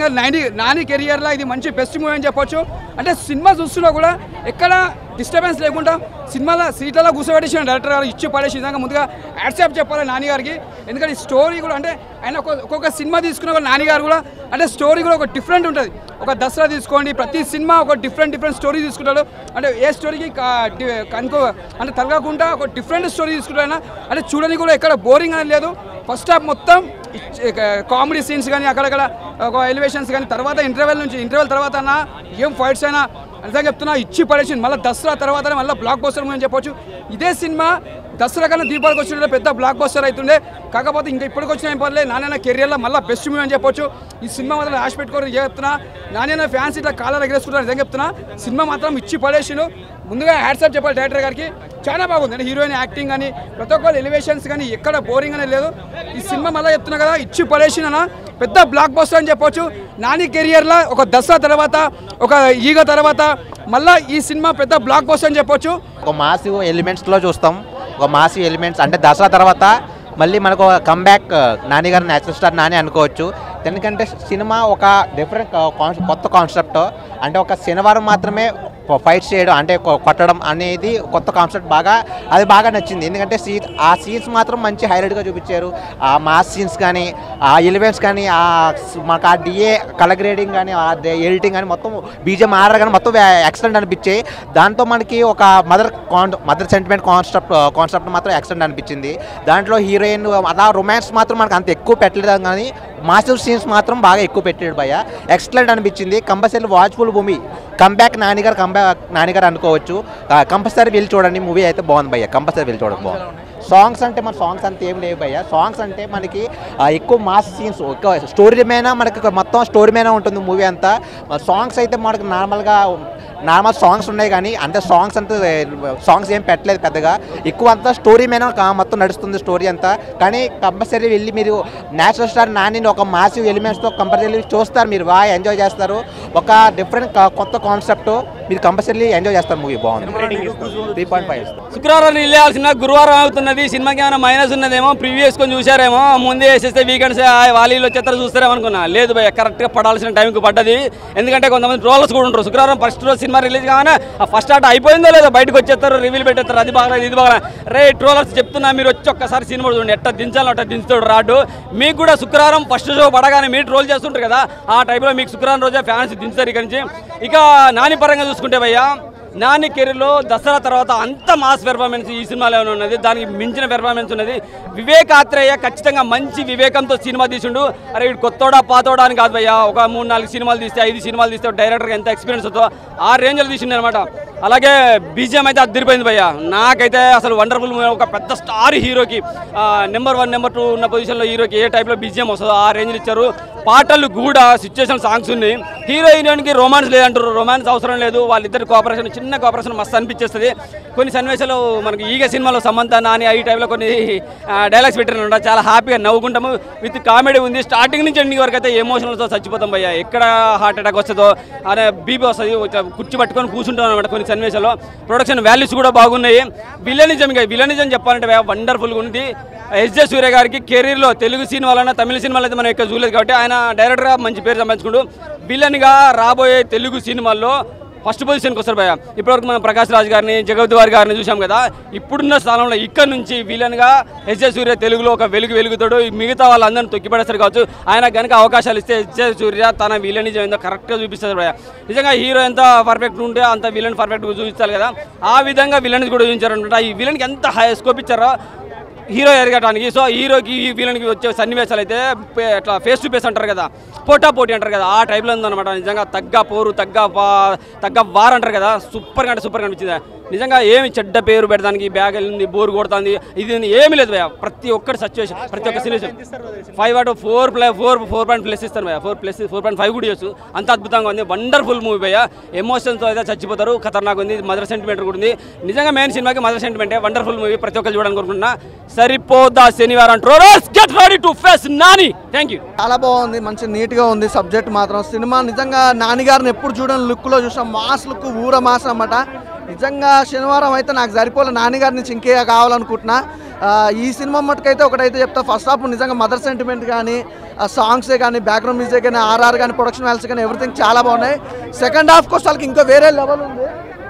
నిజంగా నాని నాని కెరియర్లో ఇది మంచి బెస్ట్ మూవీ అని చెప్పొచ్చు అంటే సినిమా చూస్తున్నా కూడా ఎక్కడ డిస్టర్బెన్స్ లేకుండా సినిమాలో సీట్లలో కూర్చోబెట్టేసిన డైరెక్టర్ గారు ఇచ్చి పడేసి నిజంగా ముందుగా యాక్సెప్ట్ చెప్పాలి నాని గారికి ఎందుకంటే ఈ స్టోరీ కూడా అంటే ఆయన ఒక ఒక్కొక్క సినిమా తీసుకున్న కూడా నాని గారు కూడా అంటే స్టోరీ కూడా ఒక డిఫరెంట్ ఉంటుంది ఒక దసరా తీసుకోండి ప్రతి సినిమా ఒక డిఫరెంట్ డిఫరెంట్ స్టోరీ తీసుకుంటాడు అంటే ఏ స్టోరీకి కనుకో అంటే తలగకుండా ఒక డిఫరెంట్ స్టోరీ తీసుకుంటాడు ఆయన అంటే చూడడానికి కూడా ఎక్కడ బోరింగ్ అనేది లేదు ఫస్ట్ హాఫ్ మొత్తం కామెడీ సీన్స్ కానీ అక్కడక్కడ ఒక ఎలివేషన్స్ కానీ తర్వాత ఇంటర్వెల్ నుంచి ఇంటర్వెల్ తర్వాత అన్న ఏం ఫైట్స్ అయినా నిజంగా చెప్తున్నా ఇచ్చి పడేసింది మళ్ళీ దసరా తర్వాత మళ్ళీ బ్లాక్ బస్టర్ అని చెప్పొచ్చు ఇదే సినిమా దసరా కన్నా దీపావళికి వచ్చిన పెద్ద బ్లాక్ బస్టర్ అవుతుండే కాకపోతే ఇంకా ఇప్పటికి వచ్చిన ఏం పర్లేదు నాన్న కెరియర్లో మళ్ళీ బెస్ట్ మూవీ అని చెప్పొచ్చు ఈ సినిమా మాత్రం ఆశ పెట్టుకోవడం చెప్తున్నా నాన్న ఫ్యాన్స్ ఇట్లా కాలాలు ఎగరేసుకుంటారు నిజంగా చెప్తున్నా సినిమా మాత్రం ఇచ్చి పడేసిండు ముందుగా హ్యాట్సాప్ చెప్పాలి డైరెక్టర్ గారికి చాలా బాగుంది అంటే హీరోయిన్ యాక్టింగ్ కానీ ప్రతి ఒక్కరు ఎలివేషన్స్ కానీ ఎక్కడ బోరింగ్ అనేది లేదు ఈ సినిమా మళ్ళీ చెప్తున్నా కదా ఇచ్చి పడేసిన పెద్ద బ్లాక్ బస్టర్ అని చెప్పొచ్చు నాని కెరియర్లో ఒక దసరా తర్వాత ఒక ఈగ తర్వాత మళ్ళీ ఈ సినిమా పెద్ద బ్లాక్ బస్టర్ అని చెప్పొచ్చు ఒక మాసివ్ ఎలిమెంట్స్లో చూస్తాం ఒక మాసివ్ ఎలిమెంట్స్ అంటే దసరా తర్వాత మళ్ళీ మనకు ఒక కంబ్యాక్ నాని గారి నేచురల్ స్టార్ నాని అనుకోవచ్చు ఎందుకంటే సినిమా ఒక డిఫరెంట్ కొత్త కాన్సెప్ట్ అంటే ఒక శనివారం మాత్రమే ఫైట్ చేయడం అంటే కొ- కొట్టడం అనేది కొత్త కాన్సెప్ట్ బాగా అది బాగా నచ్చింది ఎందుకంటే సీ ఆ సీన్స్ మాత్రం మంచి హైలైట్గా చూపించారు ఆ మాస్ సీన్స్ కానీ ఆ ఎలిమెంట్స్ కానీ ఆ స్- మాకు ఆ డిఏ కలర్ గ్రేడింగ్ కానీ ఆ ఎడిటింగ్ కానీ మొత్తం బీజం ఆర్డర్ కానీ మొత్తం ఎక్సలెంట్ అనిపించాయి దాంతో మనకి ఒక మదర్ కాన్ మదర్ సెంటిమెంట్ కాన్సెప్ట్ కాన్సెప్ట్ మాత్రం ఎక్సలెంట్ అనిపించింది దాంట్లో హీరోయిన్ అలా రొమాన్స్ మాత్రం మనకు అంత ఎక్కువ పెట్టలేదు కానీ మాస్టర్ సీన్స్ మాత్రం బాగా ఎక్కువ పెట్టాడు భయ్య ఎక్సలెంట్ అనిపించింది కంపల్సరీ వాచ్ఫుల్ మూవీ కంబ్యాక్ నానిగారు కంబ్యాక్ నానిగారు అనుకోవచ్చు కంపల్సరీ వెళ్ళి చూడండి మూవీ అయితే బాగుంది భయ్య కంపల్సరీ వెళ్ళి చూడండి బాగుంది సాంగ్స్ అంటే మన సాంగ్స్ అంత ఏం లేవు భయ్య సాంగ్స్ అంటే మనకి ఆ, ఎక్కువ మాస్ సీన్స్ ఎక్కువ స్టోరీ మీద మనకి మొత్తం స్టోరీ మీద ఉంటుంది మూవీ అంతా సాంగ్స్ అయితే మనకి నార్మల్గా నార్మల్ సాంగ్స్ ఉన్నాయి కానీ అంటే సాంగ్స్ అంతా సాంగ్స్ ఏం పెట్టలేదు పెద్దగా ఎక్కువ అంతా స్టోరీ మీద కా- మొత్తం నడుస్తుంది స్టోరీ అంతా కానీ కంపల్సరీ వెళ్ళి మీరు నేచురల్ స్టార్ నానిని ఒక మాసివ్ ఎలిమెంట్స్తో కంపల్సరీ చూస్తారు మీరు బాగా ఎంజాయ్ చేస్తారు ఒక డిఫరెంట్ కొత్త కాన్సెప్ట్ మీరు కంపల్సరీ ఎంజాయ్ చేస్తారు మూవీ బాగుంది త్రీ పాయింట్ ఫైవ్ శుక్రవారం రిలీజ్ అవ్వాల్సిన గురువారం అవుతున్నది సినిమాకి ఏమైనా మైనస్ ఉన్నదేమో ప్రివ్యూ వేసుకొని చూసారేమో ముందే వేసేస్తే వీకెండ్స్ వాలీలో చిత్రం చూస్తారేమో అనుకున్నా లేదు భయ కరెక్ట్గా పడాల్సిన టైంకి పడ్డది ఎందుకంటే కొంతమంది ట్రోలర్స్ కూడా ఉంటారు శుక్రవారం ఫస్ట్ రోజు సినిమా రిలీజ్ కాగానే ఆ ఫస్ట్ స్టార్ట్ అయిపోయిందో లేదో బయటకు వచ్చేస్తారు రివ్యూలు పెట్టేస్తారు అది బాగా ఇది బాగా రే ట్రోలర్స్ చెప్తున్నా మీరు వచ్చి ఒక్కసారి సినిమా చూడండి ఎట్ట దించాలో అట్ట దించుతాడు రాడు మీకు కూడా శుక్రవారం ఫస్ట్ షో పడగానే మీరు ట్రోల్ చేస్తుంటారు కదా ఆ టైంలో మీకు శుక్రవారం రోజే ఫ్యాన్స్ దించుతారు ఇక్కడి నుంచి ఇక నాని పరంగా చూసుకుంటే భయ్యా నాని కెరీర్లో దసరా తర్వాత అంత మాస్ పెర్ఫార్మెన్స్ ఈ సినిమాలో ఉన్నది దానికి మించిన పెర్ఫార్మెన్స్ ఉన్నది వివేక్ ఆత్రేయ ఖచ్చితంగా మంచి వివేకంతో సినిమా తీసిండు అరే వీడు కొత్తోడా పాతోడా అని కాదు భయ్యా ఒక మూడు నాలుగు సినిమాలు తీస్తే ఐదు సినిమాలు తీస్తే డైరెక్టర్గా ఎంత ఎక్స్పీరియన్స్ ఉందో ఆ రేంజ్లో తీసిండు అనమాట అలాగే బీజిఎం అయితే అద్దరిపోయింది భయ్య నాకైతే అసలు వండర్ఫుల్ ఒక పెద్ద స్టార్ హీరోకి నెంబర్ వన్ నెంబర్ టూ ఉన్న పొజిషన్లో హీరోకి ఏ టైప్లో బీజిఎం వస్తుందో ఆ రేంజ్లో ఇచ్చారు పాటలు కూడా సిచ్యువేషన్ సాంగ్స్ ఉన్నాయి హీరో హీరోయిన్కి రొమాన్స్ లేదంటారు రొమాన్స్ అవసరం లేదు వాళ్ళిద్దరి కోఆపరేషన్ చిన్న కోఆపరేషన్ మస్తు అనిపించేస్తుంది కొన్ని సన్నివేశాలు మనకి ఈగ సినిమాలో సమంత నాని ఈ టైంలో కొన్ని డైలాగ్స్ పెట్టిన చాలా హ్యాపీగా నవ్వుకుంటాము విత్ కామెడీ ఉంది స్టార్టింగ్ నుంచి ఎండింగ్ వరకు అయితే ఎమోషనల్తో చచ్చిపోతాం భయ్య ఎక్కడ హార్ట్ అటాక్ వస్తుందో అనే బీపీ వస్తుంది ఇట్లా కుర్చీ పట్టుకొని కూర్చుంటాం అనమాట కొన్ని సన్నివేశాల్లో ప్రొడక్షన్ వాల్యూస్ కూడా బాగున్నాయి విలనిజం ఇక విలనిజం చెప్పాలంటే వండర్ఫుల్గా ఉంది ఎస్జే సూర్య గారికి కెరీర్లో తెలుగు సినిమాలన్నా తమిళ సినిమాలు అయితే మనం ఎక్కువ చూడలేదు కాబట్టి ఆయన డైరెక్టర్గా మంచి పేరు సంపాదించుకుంటూ విలన్గా రాబోయే తెలుగు సినిమాల్లో ఫస్ట్ పొజిషన్కి వస్తారు భయ ఇప్పటివరకు మనం ప్రకాష్ రాజ్ గారిని జగవతి వారి గారిని చూసాం కదా ఇప్పుడున్న స్థానంలో ఇక్కడ నుంచి విలన్గా ఎస్జే సూర్య తెలుగులో ఒక వెలుగు వెలుగుతాడు ఈ మిగతా వాళ్ళందరిని తొక్కిపడేస్తారు కావచ్చు ఆయన కనుక అవకాశాలు ఇస్తే ఎస్జే సూర్య తన విలనిజం ఏందో కరెక్ట్గా చూపిస్తారు భయ నిజంగా హీరో ఎంత పర్ఫెక్ట్ ఉంటే అంత విలన్ పర్ఫెక్ట్గా చూపిస్తారు కదా ఆ విధంగా విలన్స్ కూడా చూపించారు అనమాట ఈ విలన్కి ఎంత హై స్కోప్ ఇచ్చారో హీరో ఎరగటానికి సో హీరోకి ఈ విలన్కి వచ్చే సన్నివేశాలు అయితే పే- అట్లా ఫేస్ టు ఫేస్ అంటారు కదా పోటా పోటీ అంటారు కదా ఆ టైప్లో ఉందన్నమాట నిజంగా తగ్గ పోరు తగ్గ వా- తగ్గ వార్ అంటారు కదా సూపర్గా అంటే సూపర్గా అనిపించింది నిజంగా ఏమి చెడ్డ పేరు పెడతానికి బ్యాగ్ వెళ్ళింది బోర్ కొడుతుంది ఇది ఏమి లేదు భయ ప్రతి ఒక్కటి సిచ్యువేషన్ ప్రతి ఒక్క situation five out four play four four point plus ఇస్తాను భయ four plus four point five కూడా చేయొచ్చు అంత అద్భుతంగా ఉంది వండర్ఫుల్ మూవీ భయ ఎమోషన్స్తో అయితే చచ్చిపోతారు ఖతర్నాక్ ఉంది మదర్ సెంటిమెంట్ కూడా ఉంది నిజంగా మెయిన్ సినిమాకి మదర్ సెంటిమెంటే వండర్ఫుల్ మూవీ ప్రతి ఒక్కరు చూడాలని కోరుకుంటున్నా సరిపోదా శనివారం ట్రోరస్ get ready to face Nani thank you చాలా బాగుంది మంచి నీట్గా ఉంది సబ్జెక్ట్ మాత్రం సినిమా నిజంగా నాన్నగారిని ఎప్పుడు చూడని లుక్లో చూసాం మాస్ లుక్ ఊర మాస్ అన్నమాట నిజంగా శనివారం అయితే నాకు సరిపోలే నాన్నగారి నుంచి ఇంకే కావాలనుకుంటున్నా ఆ, ఈ సినిమా మటుకైతే ఒకటైతే చెప్తా ఫస్ట్ హాఫ్ నిజంగా మదర్ సెంటిమెంట్ కానీ ఆ సాంగ్సే కానీ బ్యాక్గ్రౌండ్ మ్యూజిక్ కానీ ఆర్ఆర్ కానీ ప్రొడక్షన్ వాల్స్ కానీ ఎవ్రీథింగ్ చాలా బాగున్నాయి సెకండ్ హాఫ్కి వచ్చేసరికి ఇంకా వేరే లెవెల్ ఉంది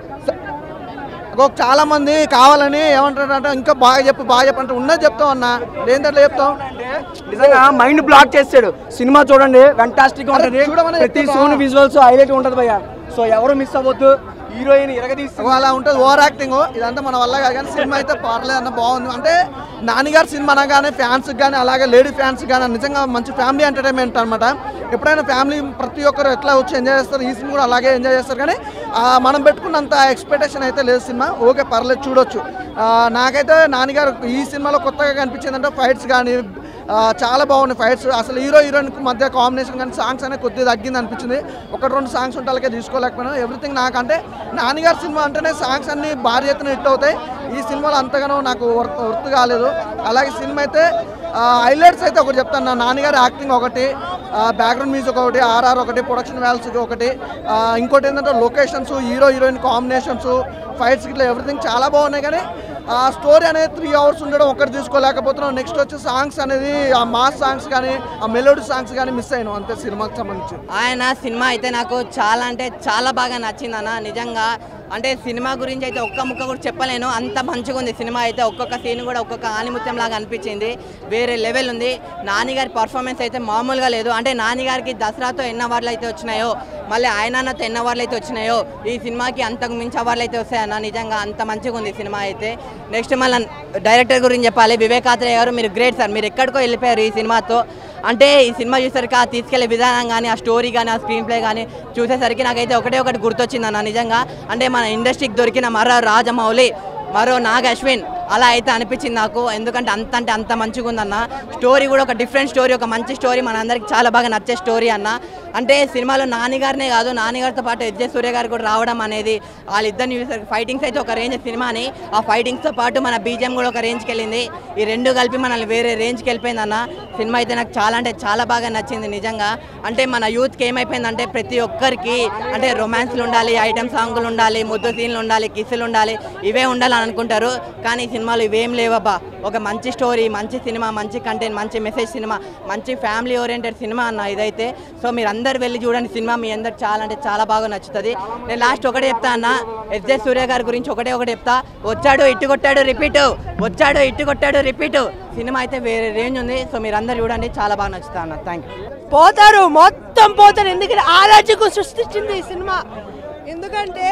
ఒక చాలా మంది కావాలని ఏమంటారంటే ఇంకా బాగా చెప్పు బాగా చెప్పు అంటే ఉన్నది చెప్తాం అన్న ఏంటంటే చెప్తాం నిజంగా మైండ్ బ్లాక్ చేస్తాడు సినిమా చూడండి ఫెంటాస్టిక్ అరే, ఉంటది చూడమని ప్రతి చెప్తున్నా. సోన్ విజువల్స్ హైలైట్ ఉంటది భయ్య సో ఎవరు మిస్ అవ్వద్దు హీరోయిన్ ఎరగదీసి ఓ అలా ఉంటుంది ఓవర్ యాక్టింగ్ ఇదంతా మన వల్ల కాదు కానీ సినిమా అయితే పర్లేదు అన్న బాగుంది అంటే నాన్నగారు సినిమా అనగానే ఫ్యాన్స్ కానీ అలాగే లేడీ ఫ్యాన్స్ కానీ నిజంగా మంచి ఫ్యామిలీ ఎంటర్టైన్మెంట్ అనమాట ఎప్పుడైనా ఫ్యామిలీ ప్రతి ఒక్కరు ఎట్లా వచ్చి ఎంజాయ్ చేస్తారు ఈ సినిమా కూడా అలాగే ఎంజాయ్ చేస్తారు కానీ ఆ, మనం పెట్టుకున్నంత ఎక్స్పెక్టేషన్ అయితే లేదు సినిమా ఓకే పర్లేదు చూడొచ్చు ఆ, నాకైతే నాన్నగారు ఈ సినిమాలో కొత్తగా కనిపించిందంటే ఫైట్స్ కానీ ఆ, చాలా బాగున్నాయి ఫైట్స్ అసలు హీరో హీరోయిన్ మధ్య కాంబినేషన్ కానీ సాంగ్స్ అనేది కొద్దిగా తగ్గింది అనిపించింది ఒకటి రెండు సాంగ్స్ ఉంటే తీసుకోలేకపోయినా ఎవ్రీథింగ్ నాకంటే నాన్నగారి సినిమా అంటేనే సాంగ్స్ అన్ని భారీ ఎత్తున హిట్ అవుతాయి ఈ సినిమాలో అంతగానో నాకు వర్త్ వర్త్ కాలేదు అలాగే సినిమా అయితే హైలైట్స్ అయితే ఒకటి చెప్తాను నా నాన్నగారి యాక్టింగ్ ఒకటి బ్యాక్గ్రౌండ్ మ్యూజిక్ ఒకటి ఆర్ఆర్ ఒకటి ప్రొడక్షన్ వాల్స్ ఒకటి ఆ, ఇంకోటి ఏంటంటే locations hero heroine combinations fights ఇట్లా ఎవ్రీథింగ్ చాలా బాగున్నాయి కానీ ఆ స్టోరీ అనేది త్రీ అవర్స్ ఉండడం ఒకటి తీసుకోలేకపోతున్నాం నెక్స్ట్ వచ్చి సాంగ్స్ అనేది ఆ మాస్ సాంగ్స్ కానీ ఆ మెలోడీ సాంగ్స్ కానీ మిస్ అయినాం అంతే సినిమాకి సంబంధించి ఆయన సినిమా అయితే నాకు చాలా అంటే చాలా బాగా నచ్చింది అన్న నిజంగా అంటే సినిమా గురించి అయితే ఒక్క ముక్క కూడా చెప్పలేను అంత మంచిగా ఉంది సినిమా అయితే ఒక్కొక్క సీన్ కూడా ఒక్కొక్క ఆనిముత్యం లాగా అనిపించింది వేరే లెవెల్ ఉంది నానిగారి పర్ఫార్మెన్స్ అయితే మామూలుగా లేదు అంటే నానిగారికి దసరాతో ఎన్ని అవార్డులు అయితే వచ్చినాయో మళ్ళీ ఆయనతో ఎన్ని అవార్డులు అయితే వచ్చినాయో ఈ సినిమాకి అంతకు మించి అవార్డులు అయితే వస్తాయన్న నిజంగా అంత మంచిగా ఉంది సినిమా అయితే నెక్స్ట్ మళ్ళీ డైరెక్టర్ గురించి చెప్పాలి వివేక్ ఆత్రేయ గారు మీరు గ్రేట్ సార్ మీరు ఎక్కడికో వెళ్ళిపోయారు ఈ సినిమాతో అంటే ఈ సినిమా చూసేసరికి ఆ తీసుకెళ్లే విధానం కానీ ఆ స్టోరీ కానీ ఆ స్క్రీన్ ప్లే కానీ చూసేసరికి నాకైతే ఒకటే ఒకటి గుర్తొచ్చింది అన్న నిజంగా అంటే మన ఇండస్ట్రీకి దొరికిన మరో రాజమౌళి మరో నాగ్ అశ్విన్ అలా అయితే అనిపించింది నాకు ఎందుకంటే అంత అంటే అంత మంచిగా ఉందన్న స్టోరీ కూడా ఒక డిఫరెంట్ స్టోరీ ఒక మంచి స్టోరీ మనందరికి చాలా బాగా నచ్చే స్టోరీ అన్న అంటే సినిమాలో నానిగారినే కాదు నానిగారితో పాటు ఎస్జే సూర్య గారు కూడా రావడం అనేది వాళ్ళిద్దరిని చూసేసరికి ఫైటింగ్స్ అయితే ఒక రేంజ్ సినిమాని ఆ ఫైటింగ్స్తో పాటు మన బీజిఎం కూడా ఒక రేంజ్కి వెళ్ళింది ఈ రెండు కలిపి మనల్ని వేరే రేంజ్కి వెళ్ళిపోయింది అన్న సినిమా అయితే నాకు చాలా అంటే చాలా బాగా నచ్చింది నిజంగా అంటే మన యూత్కి ఏమైపోయిందంటే ప్రతి ఒక్కరికి అంటే రొమాన్స్లు ఉండాలి ఐటమ్ సాంగులు ఉండాలి ముద్దు సీన్లు ఉండాలి కిస్సులు ఉండాలి ఇవే ఉండాలని అనుకుంటారు కానీ ఈ సినిమాలు ఇవేం లేవబ్బా ఒక మంచి స్టోరీ మంచి సినిమా మంచి కంటెంట్ మంచి మెసేజ్ సినిమా మంచి ఫ్యామిలీ ఓరియంటెడ్ సినిమా అన్న ఇదైతే సో మీరు అందరు వెళ్ళి చూడండి సినిమా మీ అందరికి చాలా అంటే చాలా బాగా నచ్చుతుంది నేను లాస్ట్ ఒకటే చెప్తా అన్న ఎస్జే సూర్య గారి గురించి ఒకటే ఒకటి చెప్తా వచ్చాడు ఇట్టు కొట్టాడు రిపీట్ వచ్చాడు ఇట్టు కొట్టాడు రిపీట్ సినిమా అయితే వేరే రేంజ్ ఉంది సో మీరు అందరు చూడండి చాలా బాగా నచ్చుతా అన్న థ్యాంక్ యూ పోతారు మొత్తం పోతారు ఎందుకంటే ఆరాజకు సృష్టించింది ఈ సినిమా ఎందుకంటే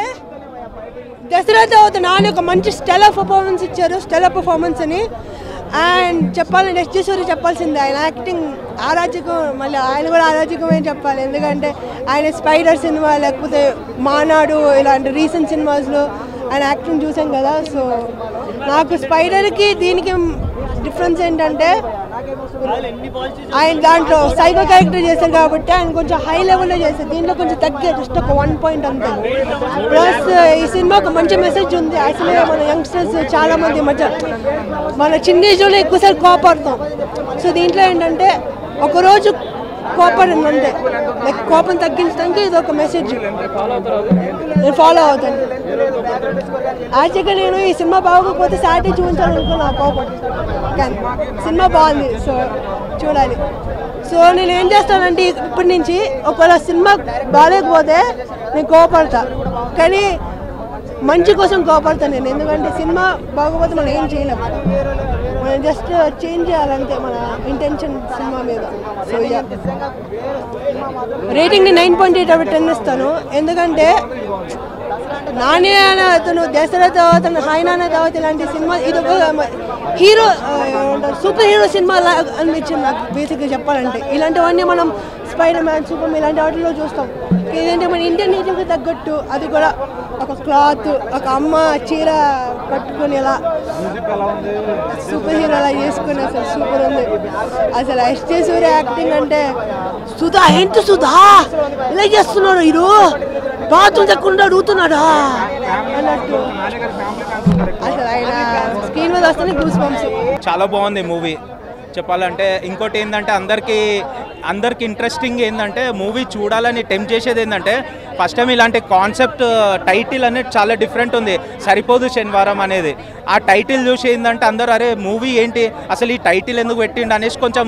దసరా తర్వాత నాని ఒక మంచి స్టెలర్ పర్ఫార్మెన్స్ ఇచ్చారు స్టెలర్ పర్ఫార్మెన్స్ అని అండ్ చెప్పాలంటే ఎస్జే సూర్య చెప్పాల్సిందే ఆయన యాక్టింగ్ ఆరాజకం మళ్ళీ ఆయన కూడా ఆరాజకమే చెప్పాలి ఎందుకంటే ఆయన స్పైడర్ సినిమా లేకపోతే మానాడు ఇలాంటి రీసెంట్ సినిమాస్లో ఆయన యాక్టింగ్ చూసాం కదా సో నాకు స్పైడర్కి దీనికి డిఫరెన్స్ ఏంటంటే ఆయన దాంట్లో సైకో క్యారెక్టర్ చేశారు కాబట్టి ఆయన కొంచెం హై లెవెల్లో చేశారు దీంట్లో కొంచెం తగ్గారు జస్ట్ ఒక వన్ పాయింట్ అంతే ప్లస్ ఈ సినిమా ఒక మంచి మెసేజ్ ఉంది అసలు మన యంగ్స్టర్స్ చాలా మంది ఈ మధ్య మన చిన్న ఏజ్లో ఎక్కువసారి కోపడతాం సో దీంట్లో ఏంటంటే ఒకరోజు కోపడింది అంతే లైక్ కోపం తగ్గించడానికి ఇది ఒక మెసేజ్ నేను ఫాలో అవుతాను యాక్చువల్గా నేను ఈ సినిమా బాగోకపోతే సాటి చూపించాలనుకున్నా కోపం కానీ సినిమా బాగుంది సో చూడాలి సో నేను ఏం చేస్తానంటే ఇప్పటి నుంచి ఒకవేళ సినిమా బాగాలేకపోతే నేను కోపడతా కానీ మంచి కోసం కోపడతాను నేను ఎందుకంటే సినిమా బాగోపోతే మనం ఏం చేయలేము మనం జస్ట్ చేంజ్ చేయాలంటే మన ఇంటెన్షన్ సినిమా మీద సో రేటింగ్ని nine point eight out ten ఇస్తాను ఎందుకంటే నాని అనే అతను దసరా తర్వాత హాయ్ నాన్న తర్వాత ఇలాంటి సినిమా ఇది ఒక హీరో సూపర్ హీరో సినిమా లాగా అనిపించింది నాకు బేసిక్గా చెప్పాలంటే ఇలాంటివన్నీ మనం స్పైడర్ మ్యాన్ సూపర్ మ్యాన్ ఇలాంటి వాటిలో చూస్తాం ఏదంటే మన ఇండియన్ నేటివ్కి తగ్గట్టు అది కూడా ఒక క్లాత్ ఒక అమ్మ చీర కట్టుకొని ఇలా సూపర్ హీరో అలా చేసుకుని అసలు సూపర్ ఉంది అసలు ఎస్టే సూర్య యాక్టింగ్ అంటే సుధా ఏంటి సుధా ఇలా చేస్తున్నాడు హీరో బాత్రూమ్ తక్కువ అడుగుతున్నాడా అన్నట్టు అసలు ఆయన స్క్రీన్ మీద వస్తేనే గూస్ బంప్స్ చాలా బాగుంది మూవీ చెప్పాలంటే ఇంకోటి ఏంటంటే అందరికీ అందరికి ఇంట్రెస్టింగ్ ఏంటంటే మూవీ చూడాలని టెంప్ చేసేది ఏంటంటే ఫస్ట్ టైం ఇలాంటి కాన్సెప్ట్ టైటిల్ అనేది చాలా డిఫరెంట్ ఉంది సరిపోదు శనివారం అనేది ఆ టైటిల్ చూసి ఏంటంటే అందరూ అరే మూవీ ఏంటి అసలు ఈ టైటిల్ ఎందుకు పెట్టిండు అనేసి కొంచెం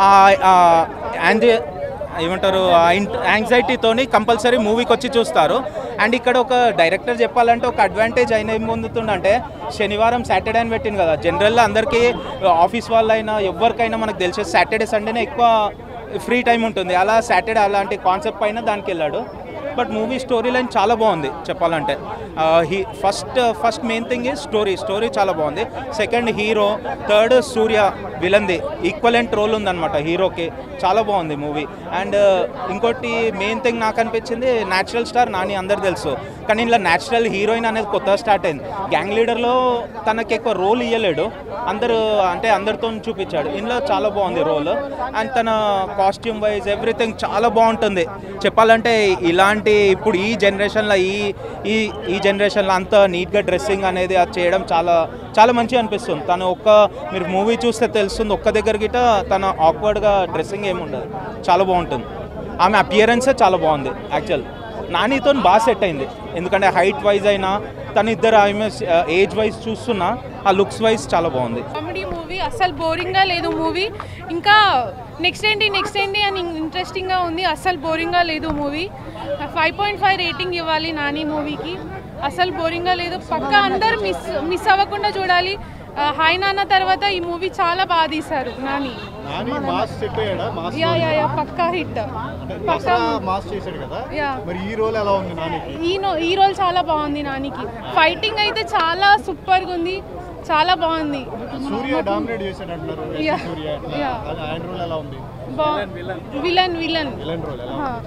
యాంజి ఏమంటారు యాంగ్జైటీతోని కంపల్సరీ మూవీకి వచ్చి చూస్తారు అండ్ ఇక్కడ ఒక డైరెక్టర్ చెప్పాలంటే ఒక అడ్వాంటేజ్ అయిన ఏం పొందుతుందంటే శనివారం సాటర్డే అని పెట్టింది కదా జనరల్గా అందరికీ ఆఫీస్ వాళ్ళైనా ఎవరికైనా మనకు తెలిసే సాటర్డే సండేనే ఎక్కువ ఫ్రీ టైం ఉంటుంది అలా సాటర్డే అలాంటి కాన్సెప్ట్ పైన దానికి వెళ్ళాడు బట్ మూవీ స్టోరీ లైన్ చాలా బాగుంది చెప్పాలంటే he first first main thing ఈ స్టోరీ స్టోరీ చాలా బాగుంది సెకండ్ హీరో థర్డ్ సూర్య విలన్ది ఈక్వలెంట్ రోల్ ఉందన్నమాట హీరోకి చాలా బాగుంది మూవీ అండ్ ఇంకోటి మెయిన్ థింగ్ నాకు అనిపించింది న్యాచురల్ స్టార్ నాని అందరు తెలుసు కానీ ఇలా న్యాచురల్ హీరోయిన్ అనేది కొత్తగా స్టార్ట్ అయింది గ్యాంగ్ లీడర్లో తనకి ఎక్కువ రోల్ ఇవ్వలేడు అందరూ అంటే అందరితో చూపించాడు ఇందులో చాలా బాగుంది రోల్ అండ్ తన కాస్ట్యూమ్ వైజ్ ఎవ్రీథింగ్ చాలా బాగుంటుంది చెప్పాలంటే ఇలాంటి ఇప్పుడు ఈ జనరేషన్లో ఈ ఈ ఈ జనరేషన్లో అంత నీట్గా డ్రెస్సింగ్ అనేది అది చేయడం చాలా చాలా మంచిగా అనిపిస్తుంది తను ఒక్క మీరు మూవీ చూస్తే తెలుస్తుంది ఒక్క దగ్గర గిట తన ఆక్వర్డ్గా డ్రెస్సింగ్ ఏమి ఉండదు చాలా బాగుంటుంది ఆమె అపియరెన్సే చాలా బాగుంది యాక్చువల్ నానితో బాగా సెట్ అయింది ఎందుకంటే హైట్ వైజ్ అయినా తన ఇద్దరు ఆమె ఏజ్ వైజ్ చూస్తున్నా ఆ లుక్స్ వైజ్ చాలా బాగుంది కామెడీ మూవీ అస్సలు బోరింగ్గా లేదు మూవీ ఇంకా నెక్స్ట్ ఏంటి నెక్స్ట్ ఏంటి అని ఇంట్రెస్టింగ్గా ఉంది అస్సలు బోరింగ్గా లేదు movie five point five rating ఇవ్వాలి నాని మూవీకి అస్సలు బోరింగ్గా లేదు పక్కా అందరు మిస్ మిస్ అవ్వకుండా చూడాలి ఆ, హాయ్ నాన్న తర్వాత ఈ మూవీ చాలా బాగా తీశారు నాని నాని మాస్ సెట్ అయ్యాడా మాస్ యా యా యా పక్కా హిట్ పక్కా దసరా మాస్ చేశాడు కదా యా మరి ఈ రోల్ ఎలా ఉంది నానికి ఈ నో ఈ రోల్ చాలా బాగుంది నానికి ఫైటింగ్ అయితే చాలా సూపర్గా ఉంది చాలా బాగుంది సూర్య డామినేట్ చేశాడు అంటున్నారు Yeah. సూర్య Yeah. అది ఆయన రోల్ ఎలా ఉంది బా విలన్ విలన్ విలన్ రోల్ ఎలా హా.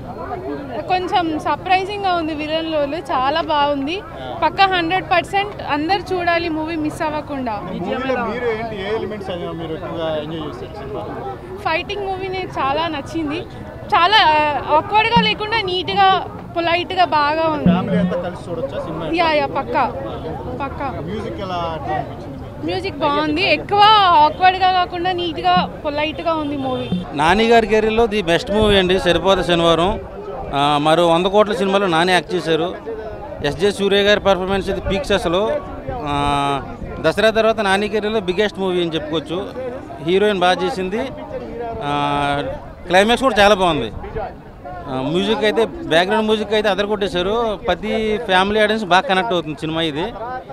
కొంచెం సర్ప్రైజింగ్గా ఉంది విలన్ రోల్ చాలా బాగుంది పక్క హండ్రెడ్ పర్సెంట్ అందరు చూడాలి మూవీ మిస్ అవ్వకుండా మూవీలో మీరు ఏంటి ఏ ఎలిమెంట్స్ మీరు ఎక్కువగా ఎంజాయ్ చేస్తారు సినిమా ఫైటింగ్ మూవీ నాకు చాలా నచ్చింది చాలా ఆక్వర్డ్గా లేకుండా నీట్గా పొలైట్గా బాగా ఉంది ఫ్యామిలీ అంతా కలిసి చూడొచ్చా సినిమా యా యా పక్క పక్క మ్యూజిక్ ఎలా ఎట్లా అనిపించింది మ్యూజిక్ బాగుంది ఎక్కువ ఆక్వర్డ్గా కాకుండా నీట్గా పొలైట్గా ఉంది మూవీ నాని గారి కెరీర్లో ది బెస్ట్ మూవీ అండి సరిపోతే శనివారం ఆ, మరో వంద కోట్ల సినిమాలో నాని యాక్ట్ చేశారు ఎస్జే సూర్య గారి పర్ఫార్మెన్స్ ఇది పీక్స్ అసలు ఆ, దసరా తర్వాత నాని కెరీర్లో బిగ్గెస్ట్ మూవీ అని చెప్పుకోవచ్చు హీరోయిన్ బాగా చేసింది ఆ, క్లైమాక్స్ కూడా చాలా బాగుంది ఆ, మ్యూజిక్ అయితే బ్యాక్గ్రౌండ్ మ్యూజిక్ అయితే అదర కొట్టేశారు ప్రతి ఫ్యామిలీ ఆడియన్స్ బాగా కనెక్ట్ అవుతుంది సినిమా ఇది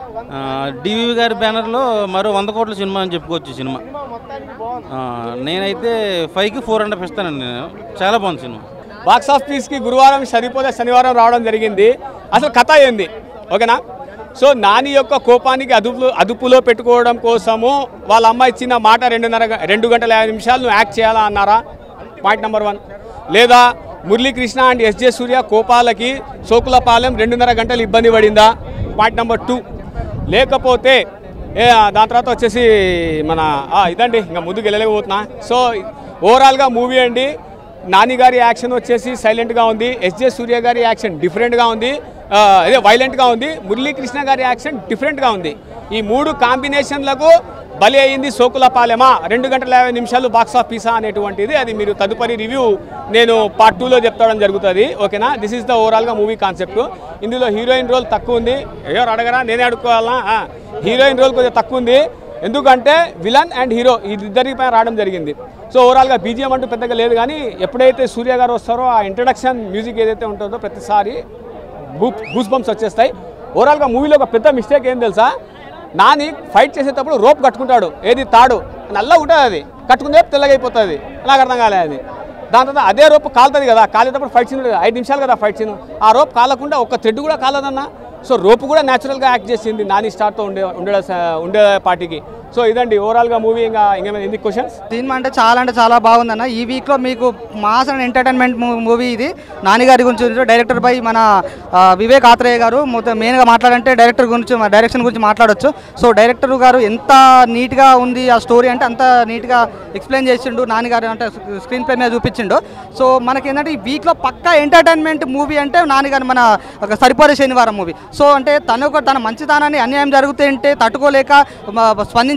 డివి గారి బ్యానర్లో మరో వంద కోట్ల సినిమా అని చెప్పుకోవచ్చు ఈ సినిమా ఆ, నేనైతే ఫైవ్కి ఫోర్ అండ్ హాఫ్ ఇస్తానండి నేను చాలా బాగుంది సినిమా బాక్స్ ఆఫీస్కి గురువారం సరిపోతే శనివారం రావడం జరిగింది అసలు కథ ఏంది ఓకేనా సో నాని యొక్క కోపానికి అదుపు అదుపులో పెట్టుకోవడం కోసము వాళ్ళ అమ్మ ఇచ్చిన మాట రెండున్నర గ- రెండు గంటల యాభై నిమిషాలు నువ్వు యాక్ట్ చేయాలా అన్నారా పాయింట్ నెంబర్ వన్ లేదా మురళీకృష్ణ అండ్ ఎస్జే సూర్య కోపాలకి సోకులపాలెం రెండున్నర గంటలు ఇబ్బంది పడిందా పాయింట్ నెంబర్ టూ లేకపోతే ఏ, దాని తర్వాత వచ్చేసి మన ఆ, ఇదండి ఇంకా ముందుకు వెళ్ళలేకపోతున్నా సో ఓవరాల్గా మూవీ అండి నాని గారి యాక్షన్ వచ్చేసి సైలెంట్గా ఉంది ఎస్జే సూర్య గారి యాక్షన్ డిఫరెంట్గా ఉంది ఆ, అదే వైలెంట్గా ఉంది మురళీకృష్ణ గారి యాక్షన్ డిఫరెంట్గా ఉంది ఈ మూడు కాంబినేషన్లకు బలి అయింది సోకుల పాలెమా రెండు గంటల యాభై నిమిషాలు బాక్స్ ఆఫీసా అనేటువంటిది అది మీరు తదుపరి రివ్యూ నేను పార్ట్ టూలో చెప్తాడం జరుగుతుంది ఓకేనా దిస్ ఈస్ ద ఓవరాల్గా మూవీ కాన్సెప్ట్ ఇందులో హీరోయిన్ రోల్ తక్కువ ఉంది ఎవరు అడగరా నేనే అడుక్కోవాలా ఆ, హీరోయిన్ రోల్ కొంచెం తక్కువ ఉంది ఎందుకంటే విలన్ అండ్ హీరో ఇద్దరి పైన రావడం జరిగింది సో ఓవరాల్గా బీజిఎం అంటూ పెద్దగా లేదు కానీ ఎప్పుడైతే సూర్య గారు వస్తారో ఆ ఇంట్రడక్షన్ మ్యూజిక్ ఏదైతే ఉంటుందో ప్రతిసారి గూస్ బంప్స్ వచ్చేస్తాయి ఓవరాల్గా మూవీలో ఒక పెద్ద మిస్టేక్ ఏం తెలుసా నాని ఫైట్ చేసేటప్పుడు రోప్ కట్టుకుంటాడు ఏది తాడు నల్ల ఉంటుంది అది కట్టుకుందే తెల్లగైపోతుంది నాకు అర్థం కాలేదు అది దాని తర్వాత అదే రోప్ కాలుతుంది కదా కాలేటప్పుడు ఫైట్ సీన్ ఐదు నిమిషాలు కదా ఫైట్ సీన్ ఆ రోప్ కాలకుండా ఒక్క థ్రెడ్ కూడా కాలదన్న సో రోప్ కూడా న్యాచురల్గా యాక్ట్ చేసింది నాని స్టార్ట్తో ఉండే ఉండే ఉండే పార్టీకి సో ఇదండి ఓవరాల్గా మూవీ ఇంకా ఇంకేమైనా ఎందుకు క్వశ్చన్స్ సినిమా అంటే చాలా అంటే చాలా బాగుందన్న ఈ వీక్లో మీకు మాస్ అండ్ ఎంటర్టైన్మెంట్ మూవీ ఇది నాన్నగారి గురించి ఉంది. డైరెక్టర్ బై మన ఆ, వివేక్ ఆత్రేయ గారు మొత్తం మెయిన్గా మాట్లాడంటే డైరెక్టర్ గురించి మన డైరెక్షన్ గురించి మాట్లాడొచ్చు సో డైరెక్టర్ గారు ఎంత నీట్గా ఉంది ఆ స్టోరీ అంటే అంత నీట్గా ఎక్స్ప్లెయిన్ చేసిండు నాన్నగారు అంటే స్క్రీన్ ప్లే మీద చూపించిండు సో మనకేంటంటే ఈ వీక్లో పక్కా ఎంటర్టైన్మెంట్ మూవీ అంటే నాన్నగారు మన ఒక సరిపోయే శనివారం మూవీ సో అంటే తను ఒక తన మంచితనాన్ని అన్యాయం జరుగుతుంటే తట్టుకోలేక మ- స్పందించే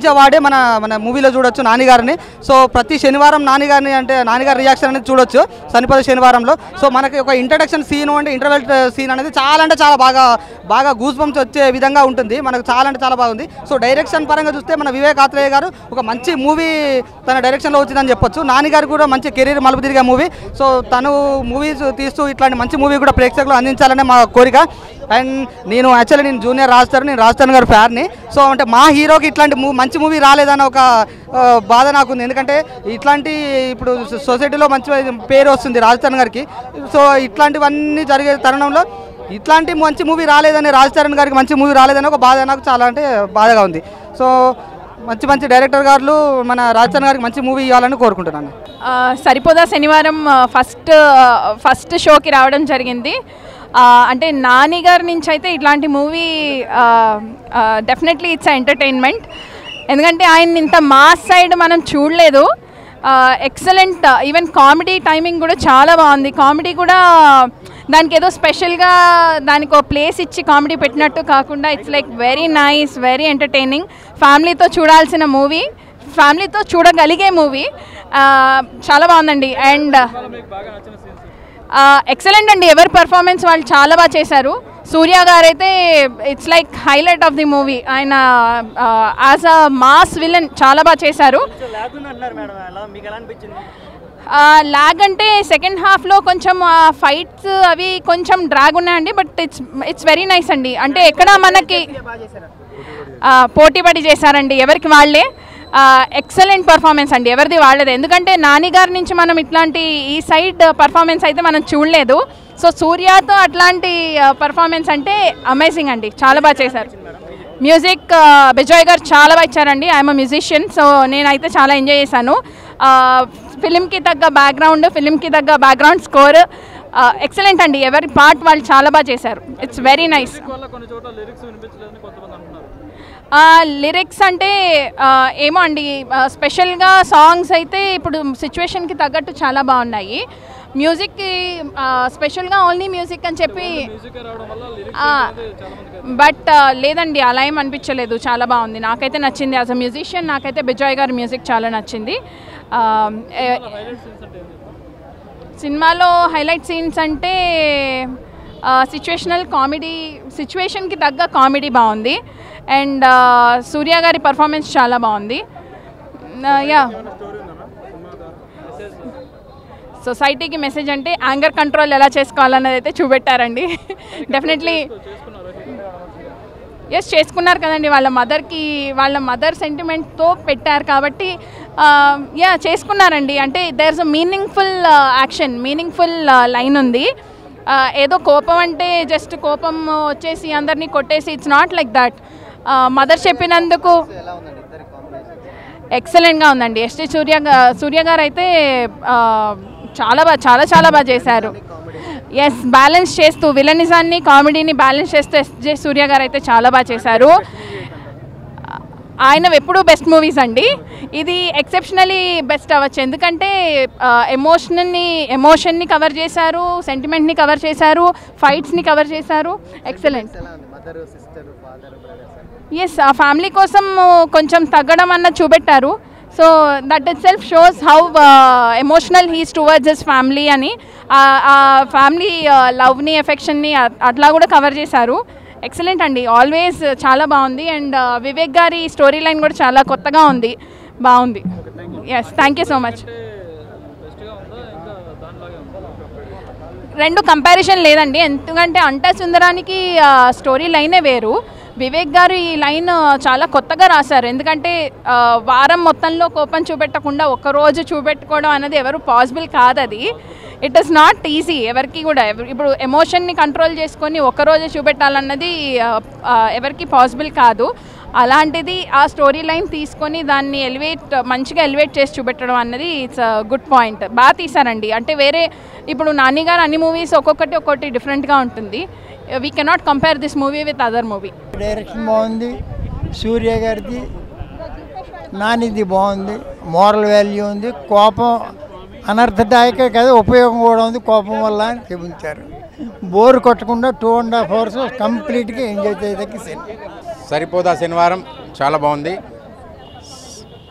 నవ్వించే వాడే మన మన మూవీలో చూడొచ్చు నానిగారిని సో ప్రతి శనివారం నానిగారిని అంటే నానిగారి రియాక్షన్ అనేది చూడొచ్చు చనిపోయే శనివారంలో సో మనకి ఒక ఇంట్రడక్షన్ సీన్ అంటే ఇంటర్వెల్ సీన్ అనేది చాలా అంటే చాలా బాగా బాగా గూస్ బంప్స్ వచ్చే విధంగా ఉంటుంది మనకు చాలా అంటే చాలా బాగుంది సో డైరెక్షన్ పరంగా చూస్తే మన వివేక్ ఆత్రేయ గారు ఒక మంచి మూవీ తన డైరెక్షన్లో వచ్చిందని చెప్పొచ్చు నానిగారు కూడా మంచి కెరీర్ మలుపు తిరిగే మూవీ సో తను మూవీస్ తీస్తూ ఇట్లాంటి మంచి మూవీ కూడా ప్రేక్షకులు అందించాలనే మా కోరిక అండ్ నేను యాక్చువల్లీ నేను జూనియర్ రాజస్థాన్ నేను రాజస్థాన్ గారి ఫ్యాన్ని సో అంటే మా హీరోకి ఇట్లాంటి మూ మంచి మూవీ రాలేదన్న ఒక ఆ, బాధ నాకుంది ఎందుకంటే ఇట్లాంటి ఇప్పుడు సొసైటీలో మంచి పేరు వస్తుంది రాజస్థాన్ గారికి సో ఇట్లాంటివన్నీ జరిగే తరుణంలో ఇట్లాంటి మంచి మూవీ రాలేదని రాజచరణ్ గారికి మంచి మూవీ రాలేదని ఒక బాధ నాకు చాలా అంటే బాధగా ఉంది సో మంచి మంచి డైరెక్టర్ గారు మన రాజచరణ్ గారికి మంచి మూవీ ఇవ్వాలని కోరుకుంటున్నాను ఆ, సరిపోదా శనివారం ఆ, ఫస్ట్ ఆ, ఫస్ట్ షోకి రావడం జరిగింది ఆ, అంటే నాని గారి నుంచి అయితే ఇట్లాంటి మూవీ డెఫినెట్లీ ఇట్స్ ఎంటర్టైన్మెంట్ ఎందుకంటే ఆయన ఇంత మాస్ సైడ్ మనం చూడలేదు ఎక్సలెంట్ ఈవెన్ కామెడీ టైమింగ్ కూడా చాలా బాగుంది కామెడీ కూడా దానికి ఏదో స్పెషల్గా దానికి ఒక ప్లేస్ ఇచ్చి కామెడీ పెట్టినట్టు కాకుండా it's like very nice very entertaining ఫ్యామిలీతో చూడాల్సిన మూవీ ఫ్యామిలీతో చూడగలిగే మూవీ చాలా బాగుందండి అండ్ ఎక్సలెంట్ అండి ఎవరి పర్ఫార్మెన్స్ వాళ్ళు చాలా బాగా చేశారు సూర్య గారు అయితే it's like highlight of the movie ఆయన యాజ్ అ మాస్ విలన్ చాలా బాగా చేశారు లాగ్ అంటే సెకండ్ హాఫ్లో కొంచెం ఫైట్స్ అవి కొంచెం డ్రాగ్ ఉన్నాయండి but it's it's very nice అండి అంటే ఎక్కడ మనకి ఆ, పోటీపడి చేశారండి ఎవరికి వాళ్ళే ఎక్సలెంట్ పర్ఫార్మెన్స్ అండి ఎవరిది వాళ్ళది ఎందుకంటే నాని గారి నుంచి మనం ఇట్లాంటి ఈ సైడ్ పర్ఫార్మెన్స్ అయితే మనం చూడలేదు సో సూర్యతో అట్లాంటి పర్ఫార్మెన్స్ అంటే అమేజింగ్ అండి చాలా బాగా చేశారు మ్యూజిక్ బిజయ్ గారు చాలా బాగా ఇచ్చారండి ఐఎమ్ మ్యూజిషియన్ సో నేనైతే చాలా ఎంజాయ్ చేశాను ఫిలింకి తగ్గ బ్యాక్గ్రౌండ్ ఫిలింకి తగ్గ బ్యాక్గ్రౌండ్ స్కోర్ ఎక్సలెంట్ అండి ఎవరి పార్ట్ వాళ్ళు చాలా బాగా చేశారు ఇట్స్ వెరీ నైస్ లిరిక్స్ అంటే ఆ, ఏమో అండి ఆ, స్పెషల్గా సాంగ్స్ అయితే ఇప్పుడు సిచ్యువేషన్కి తగ్గట్టు చాలా బాగున్నాయి మ్యూజిక్కి ఆ, స్పెషల్గా ఓన్లీ మ్యూజిక్ అని చెప్పి ఆ, బట్ ఆ, లేదండి అలా ఏం అనిపించలేదు చాలా బాగుంది నాకైతే నచ్చింది యాజ్ అ మ్యూజిషియన్ నాకైతే బిజయ్ గారి మ్యూజిక్ చాలా నచ్చింది ఆ, ఏ- సినిమాలో హైలైట్ సీన్స్ అంటే సిచ్యువేషనల్ కామెడీ సిచ్యువేషన్కి తగ్గ కామెడీ బాగుంది అండ్ సూర్య గారి పర్ఫార్మెన్స్ చాలా బాగుంది యా సొసైటీకి మెసేజ్ అంటే యాంగర్ కంట్రోల్ ఎలా చేసుకోవాలన్నది అయితే చూపెట్టారండి డెఫినెట్లీ ఎస్ చేసుకున్నారు కదండి వాళ్ళ మదర్కి వాళ్ళ మదర్ సెంటిమెంట్తో పెట్టారు కాబట్టి యా చేసుకున్నారండి అంటే there's a meaningful action meaningful line ఉంది ఆ, ఏదో కోపం అంటే జస్ట్ కోపం వచ్చేసి అందరినీ కొట్టేసి it's not like that mother చెప్పినందుకు ఎక్సలెంట్గా ఉందండి ఎస్టీ సూర్య గా- సూర్య గారు అయితే ఆ, చాలా బాగా చాలా చాలా బాగా చేశారు ఎస్ బ్యాలెన్స్ చేస్తూ విలనిజాన్ని కామెడీని బ్యాలెన్స్ చేస్తూ ఎస్జే సూర్య గారు అయితే చాలా బాగా చేశారు ఆయన ఎప్పుడూ బెస్ట్ మూవీస్ అండి ఇది ఎక్సెప్షనలీ బెస్ట్ అవ్వచ్చు ఎందుకంటే ఎమోషనల్ని ఎమోషన్ని కవర్ చేశారు సెంటిమెంట్ని కవర్ చేశారు ఫైట్స్ని కవర్ చేశారు ఎక్సలెంట్ ఎస్ ఆ ఫ్యామిలీ కోసం కొంచెం తగ్గడం అన్న చూపెట్టారు so that itself shows how emotional he's towards his family అని ఆ ఫ్యామిలీ లవ్ని ఎఫెక్షన్ని అట్లా కూడా కవర్ చేశారు ఎక్సలెంట్ అండి ఆల్వేస్ చాలా బాగుంది అండ్ వివేక్ గారి స్టోరీ లైన్ కూడా చాలా కొత్తగా ఉంది బాగుంది yes thank you so much రెండు కంపారిజన్ లేదండి ఎందుకంటే అంటా సుందరానికి స్టోరీ లైనే వేరు వివేక్ గారు ఈ లైన్ చాలా కొత్తగా రాశారు ఎందుకంటే ఆ, వారం మొత్తంలో కోపం చూపెట్టకుండా ఒక్కరోజు చూపెట్టుకోవడం అనేది ఎవరు పాసిబుల్ కాదు అది ఇట్ ఇస్ నాట్ ఈజీ ఎవరికి కూడా ఎవరు- ఇప్పుడు ఎమోషన్ని కంట్రోల్ చేసుకొని ఒక్కరోజే చూపెట్టాలన్నది ఆ, ఆ, ఎవరికి పాసిబుల్ కాదు అలాంటిది ఆ స్టోరీ లైన్ తీసుకొని దాన్ని ఎలివేట్ మంచిగా ఎలివేట్ చేసి చూపెట్టడం అన్నది ఇట్స్ గుడ్ పాయింట్ బాగా తీశారండి అంటే వేరే ఇప్పుడు నాని గారు అన్ని మూవీస్ ఒక్కొక్కటి ఒక్కొక్కటి డిఫరెంట్గా ఉంటుంది we cannot compare this movie with other movie direction బాగుంది సూర్య గారిది నానిది బాగుంది మోరల్ వాల్యూ ఉంది కోపం అనర్థదాయక కదా ఉపయోగం కూడా ఉంది కోపం వల్ల అని చూపించారు బోర్ కొట్టకుండా టూ అండ్ హాఫ్ అవర్స్ కంప్లీట్గా ఎంజాయ్ చేయదగ్గ సినిమా సరిపోదా శనివారం చాలా బాగుంది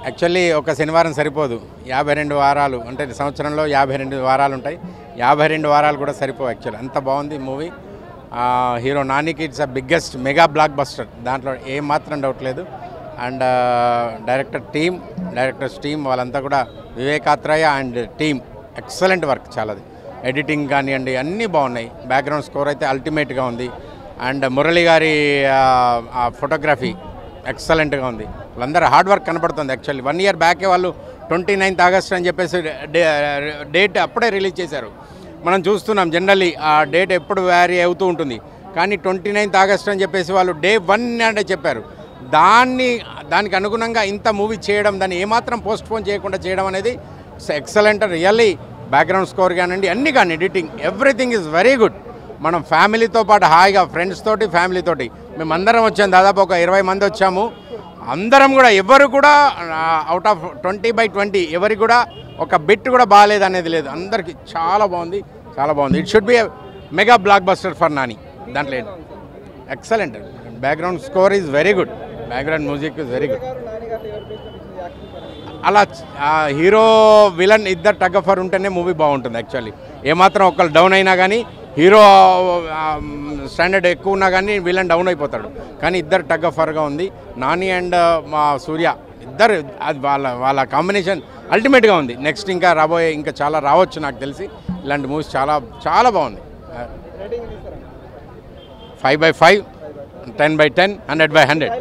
యాక్చువల్లీ ఒక శనివారం సరిపోదు యాభై రెండు వారాలు అంటే సంవత్సరంలో యాభై రెండు వారాలు ఉంటాయి యాభై రెండు వారాలు కూడా సరిపోవు యాక్చువల్లీ అంత బాగుంది మూవీ హీరో నానికి it's a biggest mega blockbuster దాంట్లో ఏం మాత్రం డౌట్ లేదు and director team directors team వాళ్ళంతా కూడా Vivekathreya and team excellent work చాలాది ఎడిటింగ్ కానివ్వండి అన్నీ బాగున్నాయి బ్యాక్గ్రౌండ్ స్కోర్ అయితే అల్టిమేట్గా ఉంది అండ్ మురళి గారి ఆ ఫోటోగ్రఫీ ఎక్సలెంట్గా ఉంది వాళ్ళందరూ హార్డ్ వర్క్ కనపడుతుంది యాక్చువల్లీ వన్ ఇయర్ బ్యాకే వాళ్ళు ట్వంటీ నైన్త్ ఆగస్ట్ అని చెప్పేసి డే డేట్ అప్పుడే రిలీజ్ చేశారు మనం చూస్తున్నాం జనరల్లీ ఆ డేట్ ఎప్పుడు వ్యారీ అవుతూ ఉంటుంది కానీ ట్వంటీ నైన్త్ ఆగస్ట్ అని చెప్పేసి వాళ్ళు డే వన్ అంటే చెప్పారు దాన్ని దానికి అనుగుణంగా ఇంత మూవీ చేయడం దాన్ని ఏమాత్రం పోస్ట్ పోన్ చేయకుండా చేయడం అనేది ఎక్సలెంట్ రియల్లీ బ్యాక్గ్రౌండ్ స్కోర్ కానివ్వండి అన్నీ కానీ editing everything is very good మనం ఫ్యామిలీతో పాటు హాయిగా ఫ్రెండ్స్ తోటి ఫ్యామిలీ తోటి మేము అందరం వచ్చాము దాదాపు ఒక ఇరవై మంది వచ్చాము అందరం కూడా ఎవరు కూడా out of twenty by twenty ఎవరికి కూడా ఒక బిట్ కూడా బాగాలేదు అనేది లేదు అందరికీ చాలా బాగుంది చాలా బాగుంది it should be mega blockbuster for Nani దాంట్లో excellent background score is very good background music is very good అలా హీరో విలన్ ఇద్దరు టగ్ ఆఫర్ ఉంటేనే మూవీ బాగుంటుంది యాక్చువల్లీ ఏమాత్రం ఒకళ్ళు డౌన్ అయినా కానీ హీరో స్టాండర్డ్ ఎక్కువ ఉన్నా కానీ విలన్ డౌన్ అయిపోతాడు కానీ ఇద్దరు టగ్ ఆఫర్గా ఉంది నాని అండ్ మా సూర్య ఇద్దరు అది వాళ్ళ వాళ్ళ కాంబినేషన్ అల్టిమేట్గా ఉంది నెక్స్ట్ ఇంకా రాబోయే ఇంకా చాలా రావచ్చు నాకు తెలిసి ఇలాంటి మూవీస్ చాలా చాలా బాగుంది five by five ten by ten hundred by hundred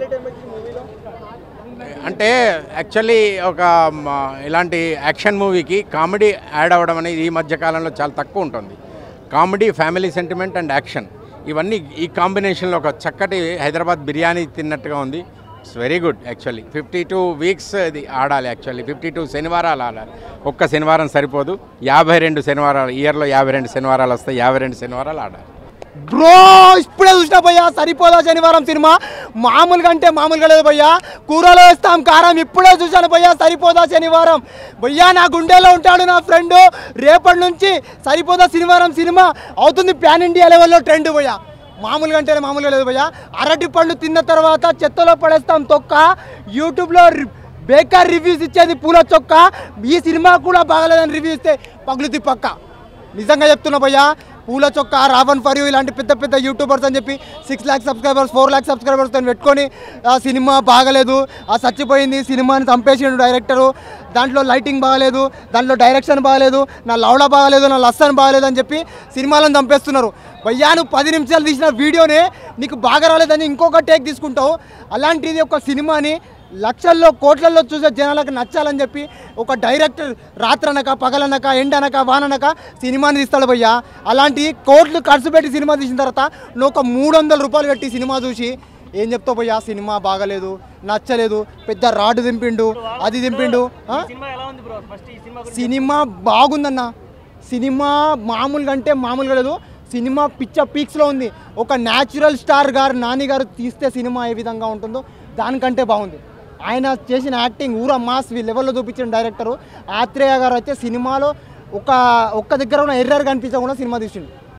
అంటే యాక్చువల్లీ ఒక మ, ఇలాంటి యాక్షన్ మూవీకి కామెడీ యాడ్ అవ్వడం అనేది ఈ మధ్య కాలంలో చాలా తక్కువ ఉంటుంది comedy family sentiment and action ఇవన్నీ ఈ కాంబినేషన్లో ఒక చక్కటి హైదరాబాద్ బిర్యానీ తిన్నట్టుగా ఉంది it's very good actually fifty two weeks ఇది ఆడాలి యాక్చువల్లీ ఫిఫ్టీ టూ శనివారాలు ఆడాలి ఒక్క శనివారం సరిపోదు యాభై రెండు శనివారాలు ఇయర్లో యాభై రెండు శనివారాలు వస్తాయి యాభై రెండు శనివారాలు ఆడాలి బ్రో ఇప్పుడే చూసిన భయ్యా సరిపోదా శనివారం సినిమా మామూలుగా అంటే మామూలుగా లేదు భయ్యా కూరలో వేస్తాం కారం ఇప్పుడే చూశాను భయ్యా సరిపోదా శనివారం భయ్యా నా గుండెలో ఉంటాడు నా ఫ్రెండ్ రేపటి నుంచి సరిపోదా శనివారం సినిమా అవుతుంది ప్యాన్ ఇండియా లెవెల్లో ట్రెండ్ భయ్యా మామూలుగా అంటేనే మామూలుగా లేదు భయ్యా అరటి పండు తిన్న తర్వాత చెత్తలో పడేస్తాం తొక్క యూట్యూబ్లో రి- బేకార్ రివ్యూస్ ఇచ్చేది పూల చొక్క ఈ సినిమా కూడా బాగలేదని రివ్యూ ఇస్తే పగులుతి పక్క నిజంగా చెప్తున్నా భయ్యా పూల చొక్క రావణ్ ఫర్ యూ ఇలాంటి పెద్ద పెద్ద యూట్యూబర్స్ అని చెప్పి six lakh subscribers four lakh subscribers పెట్టుకొని ఆ సినిమా బాగలేదు ఆ చచ్చిపోయింది సినిమాని చంపేసిండు డైరెక్టరు దాంట్లో లైటింగ్ బాగలేదు దాంట్లో డైరెక్షన్ బాగలేదు నా లౌడ బాగలేదు నా లస్సన్ బాగలేదు అని చెప్పి సినిమాలను చంపేస్తున్నారు భయ్యా నువ్వు పది నిమిషాలు తీసిన వీడియోనే నీకు బాగా రాలేదని ఇంకొక టేక్ తీసుకుంటావు అలాంటిది ఒక సినిమాని లక్షల్లో కోట్లల్లో చూసే జనాలకు నచ్చాలని చెప్పి ఒక డైరెక్టర్ రాత్రనక పగలనక ఎండనక వాననక సినిమాని తీస్తాడు భయ్యా అలాంటి కోట్లు ఖర్చు పెట్టి సినిమా తీసిన తర్వాత నువ్వు ఒక మూడు వందల రూపాయలు పెట్టి సినిమా చూసి ఏం చెప్తావు భయ్యా సినిమా బాగలేదు నచ్చలేదు పెద్ద రాడు దింపిండు అది దింపిండు ఆ? సినిమా బాగుందన్న సినిమా మామూలుగా అంటే మామూలుగా లేదు సినిమా పిచ్చ పీక్స్లో ఉంది ఒక న్యాచురల్ స్టార్ గారు నాని గారు తీస్తే సినిమా ఏ విధంగా ఉంటుందో దానికంటే బాగుంది ఆయన చేసిన యాక్టింగ్ ఊర మాస్ ఈ లెవెల్లో చూపించిన డైరెక్టరు ఆత్రేయ గారు అయితే సినిమాలో ఒక ఒక్క దగ్గర ఉన్న ఎర్రర్ కనిపించకుండా సినిమా తీసిండు